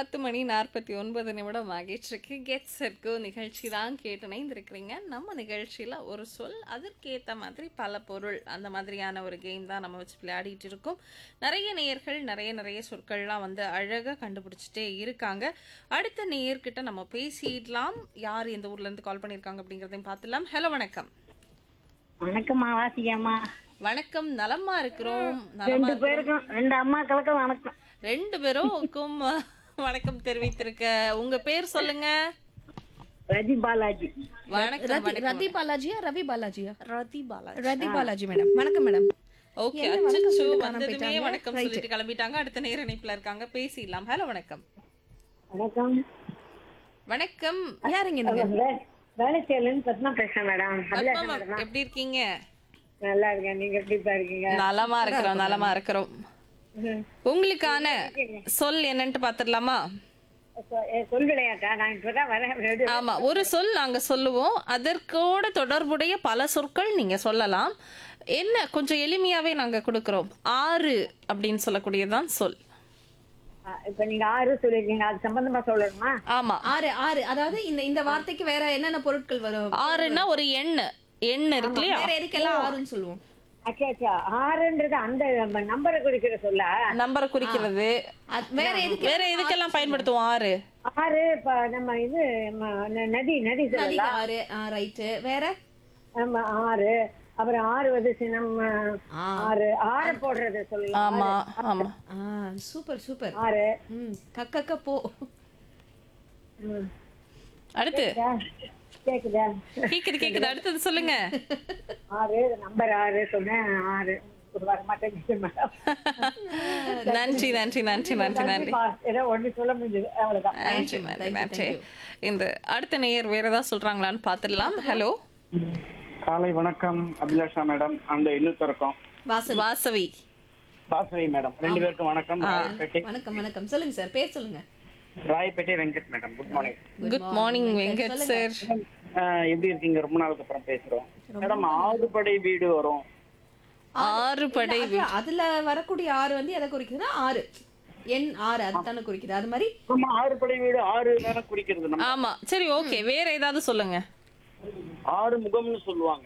பத்து மணி நாற்பத்தி ஒன்பது நிமிடம் ஆகிட்டுருக்கு கெட் செட்கோ நிகழ்ச்சி தான் கேட்டு இணைந்திருக்கிறீங்க நம்ம நிகழ்ச்சியில் ஒரு சொல் அதற்கேற்ற மாதிரி பல பொருள் அந்த மாதிரியான ஒரு கேம் தான் நம்ம வச்சு விளையாடிட்டு இருக்கோம் நிறைய நேயர்கள் நிறைய நிறைய சொற்கள்லாம் வந்து அழகாக கண்டுபிடிச்சிட்டே இருக்காங்க அடுத்த நேயர்கிட்ட நம்ம பேசிடலாம் யார் எந்த ஊர்லேருந்து கால் பண்ணியிருக்காங்க அப்படிங்கிறதையும் பார்த்துலாம் ஹலோ வணக்கம் வணக்கம்மா வாசிக்காம்மா வணக்கம் நலமா இருக்கிறோம் நலமா ரெண்டு பேருக்கும் ரெண்டு அம்மாக்களுக்கும் வணக்கம் ரெண்டு பேரும் வணக்கம் தெரிவித்திருக்க உங்க பேர் சொல்லுங்க ரஜி பாலாஜி வணக்கம் ரதி ரதி பாலாஜியா ரவி பாலாஜியா ரதி பாலா ரதி பாலாஜி மேடம் வணக்கம் மேடம் ஓகே என்ன வணக்கம் அச்சச்சோ சொல்லிட்டு காணாம வந்ததுமே போயிட்டாங்க? வணக்கம் Right. சொல்லிட்டு கிளம்பிட்டாங்க அடுத்த நேர இணைப்புல இருக்காங்க பேசிடலாம் ஹலோ வணக்கம் வணக்கம் வணக்கம் யாருங்க நீங்க வே- வேலைச்சேரிலேருந்து பத்மா பேசுறேன் madam Abhilasha Padma madam ma'am, எப்படி இருக்கீங்க நல்லா இருக்கேன் நீங்க எப்படி இருக்கீங்க நலமா இருக்கிறோம் நலமா இருக்கிறோம் உங்களுக்கான சொல் என்னன்ட்டு பாத்துடலாமா சொ- ஏ, சொல்லுடையாக்கா நான் இப்பதான் வரேன் ரெடி. ஆமா ஒரு சொல் நாங்க சொல்லுவோம் அதற்கோட தொடர்புடைய பல சொற்கள் நீங்க சொல்லலாம் என்ன கொஞ்சம் எளிமையாவே நாங்க கொடுக்கிறோம் ஆறு அப்படின்னு சொல்லக்கூடியதுதான் சொல் ஆ, இப்ப நீங்க ஆறு சொல்லிருக்கீங்க அது சம்பந்தமா சொல்லணுமா ஆமா ஆறு ஆறு அதாவது இந்த இந்த வார்த்தைக்கு வேற என்னென்ன பொருட்கள் வரும் ஆறுன்னா ஒரு எண் எண் இருக்கு இல்லையா வேற எதுக்கெல்லாம் ஆறுன்னு சொல்லுவோம் அச்சா அச்சா ஆறுன்றது அந்த நம்பரை குறிக்கிற சொல்ல நம்பரை குறிக்கிறது அது வேற எதுக்கு வேற எதுக்கெல்லாம் பயன்படுத்துவோம் ஆறு ஆறு இப்ப நம்ம இது ம, ந- நதி நதி நதிக்கு சொல்லலாம் ஆறு ரைட்டு வேற நம்ம ஆறு அப்புறம் ஆறு வந்து சினம் ஆ. ஆறு ஆறு போடுறது சொல்லலாம் ஆமா ஆமா ஆ சூப்பர் சூப்பர் ஆறு ம் கக்கக்க போ ம். அடுத்து கேக்குதா கேக்குது கேக்குது அடுத்தது சொல்லுங்க ஆறு நம்பர் ஆறு சொன்னேன் ஆறு ஒரு வர மாட்டேங்குது மேடம் நன்றி நன்றி நன்றி நன்றி நன்றி ஏதோ ஒண்ணு சொல்ல முடிஞ்சது அவ்வளவுதான் நன்றி நன்றி நன்றி இந்த அடுத்த நேயர் வேற ஏதாவது சொல்றாங்களான்னு பாத்துடலாம் ஹலோ காலை வணக்கம் அபிலாஷா மேடம் அந்த இன்னுத்தருக்கம் வாசல் வாசவி பாசவி மேடம் ரெண்டு பேருக்கும் வணக்கம் ராயப்பேட்டை வணக்கம் வணக்கம் சொல்லுங்க சார் பேர் சொல்லுங்க Royapettah Venkat madam good morning good morning Venkat sir எப்படி இருக்கீங்க ரொம்ப நாளுக்கு அப்புறம் பேசுறோம் மேடம் ஆறுபடை வீடு வரும் ஆறு படை அது- அதுல வரக்கூடிய ஆறு வந்து எதை குறிக்குதுன்னா ஆறு எண் ஆறு அதுதானே குறிக்குது அது மாதிரி ஆமா ஆறுபடை வீடு ஆறு தானே குறிக்கிறது நம்ம ஆமா சரி ஓகே வேற ஏதாவது சொல்லுங்க ஆறு முகம்னு சொல்லுவாங்க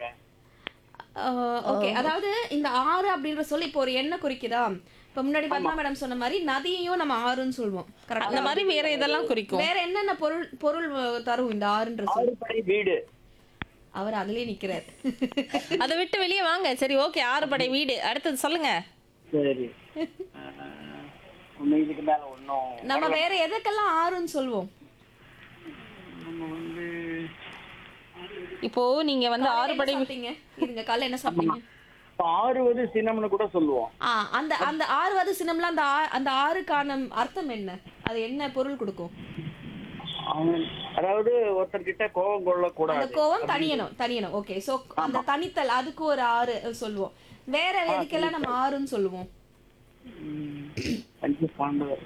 ஓகே அதாவது இந்த ஆறு அப்படின்ற சொல்லி இப்போ ஒரு எண்ணெய் குறிக்குதா இப்ப முன்னாடி பத்மா மேடம் சொன்ன மாதிரி நதியையும் நம்ம ஆறுன்னு சொல்லுவோம் அந்த கரெக்டா மாதிரி வேற இதெல்லாம் குறிக்கும் வேற என்னென்ன பொருள் பொருள் அஹ், தரும் இந்த ஆறுன்ற சொல் ஆறுபடை வீடு அவர் அதுலயே நிக்கிறார் அதை விட்டு வெளியே வாங்க சரி ஓகே ஆறு படை வீடு அடுத்தது சொல்லுங்க சரி ஆஹ், ஒண்ணு இதுக்கு மேல ஒன்னும் நம்ம வேற எதுக்கெல்லாம் ஆறுன்னு சொல்லுவோம் நம்ம வந்து இப்போ நீங்க வந்து ஆறு என்ன படை சாப்பிட்டீங்க இருங்க காலைல என்ன சாப்பிட்டீங்க இப்ப ஆறுவது சின்னம்னு கூட சொல்லுவோம் ஆ அந்த அந்த ஆறுவது சினம்ல அந்த ஆ- அந்த ஆறுக்கான அர்த்தம் என்ன அது என்ன பொருள் கொடுக்கும் அவன் அதாவது ஒருத்தர்கிட்ட கோபம் அந்த கொள்ளக்கூடாது கோவம் தனியணும் தனியணும் ஓகே சோ அந்த தனித்தல் அதுக்கு ஒரு ஆறு சொல்லுவோம் வேற எதுக்கெல்லாம் நம்ம ஆறுன்னு சொல்லுவோம் அஞ்சு பாண்டவர்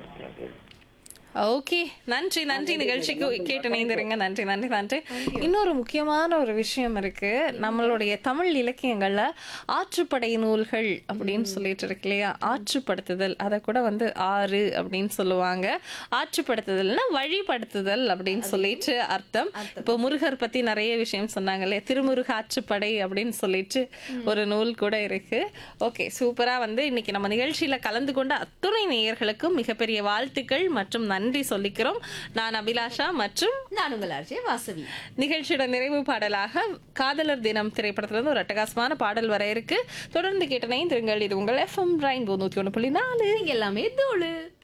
ஓகே நன்றி நன்றி நிகழ்ச்சிக்கு கேட்டு இணைந்திருங்க நன்றி நன்றி நன்றி இன்னொரு முக்கியமான ஒரு விஷயம் இருக்கு நம்மளுடைய தமிழ் இலக்கியங்கள்ல ஆற்றுப்படை நூல்கள் அப்படின்னு சொல்லிட்டு இருக்கு இல்லையா ஆற்றுப்படுத்துதல் அதை கூட வந்து ஆறு அப்படின்னு சொல்லுவாங்க ஆற்றுப்படுத்துதல்னா வழிபடுத்துதல் அப்படின்னு சொல்லிட்டு அர்த்தம் இப்போ முருகர் பத்தி நிறைய விஷயம் சொன்னாங்க இல்லையா திருமுருக ஆற்றுப்படை அப்படின்னு சொல்லிட்டு ஒரு நூல் கூட இருக்கு ஓகே சூப்பரா வந்து இன்னைக்கு நம்ம நிகழ்ச்சியில கலந்து கொண்ட அத்துணை நேயர்களுக்கும் மிகப்பெரிய வாழ்த்துக்கள் மற்றும் நன்றி சொல்லிக்கிறோம் நான் அபிலாஷா மற்றும் நான் உங்கள் ஆர்ஜே வாசவி நிகழ்ச்சியோட நிறைவு பாடலாக காதலர் தினம் திரைப்படத்திலிருந்து ஒரு அட்டகாசமான பாடல் வர இருக்கு தொடர்ந்து கேட்டனை திருங்கள் இது உங்கள் எஃப்எம் ரெயின்போ நூத்தி ஒன்று புள்ளி நாலு நீங்க எல்லாமே தோழு